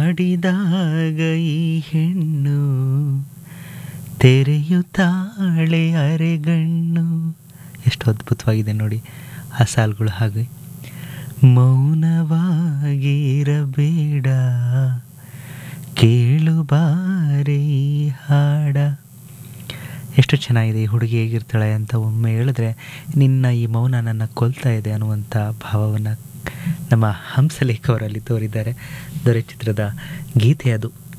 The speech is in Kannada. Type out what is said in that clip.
ಹಾಡಿದಾಗ ಈ ಹೆಣ್ಣು ತೆರೆಯುತ್ತಾಳೆ ಅರೆಗಣ್ಣು ಎಷ್ಟು ಅದ್ಭುತವಾಗಿದೆ ನೋಡಿ ಆ ಸಾಲುಗಳು ಹಾಗೆ ಮೌನವಾಗಿರಬೇಡ ಕೇಳು ಬಾರೆ ಈ ಹಾಡ ಎಷ್ಟು ಚೆನ್ನಾಗಿದೆ ಈ ಹುಡುಗಿ ಹೇಗಿರ್ತಾಳೆ ಅಂತ ಒಮ್ಮೆ ಹೇಳಿದ್ರೆ ನಿನ್ನ ಈ ಮೌನ ನನ್ನ ಕೊಲ್ತಾ ಇದೆ ಅನ್ನುವಂಥ ಭಾವವನ್ನು ನಮ್ಮ ಹಂಸಲೇಖ ಅವರಲ್ಲಿ ತೋರಿದ್ದಾರೆ ದೊರೆ ಚಿತ್ರದ ಗೀತೆ ಅದು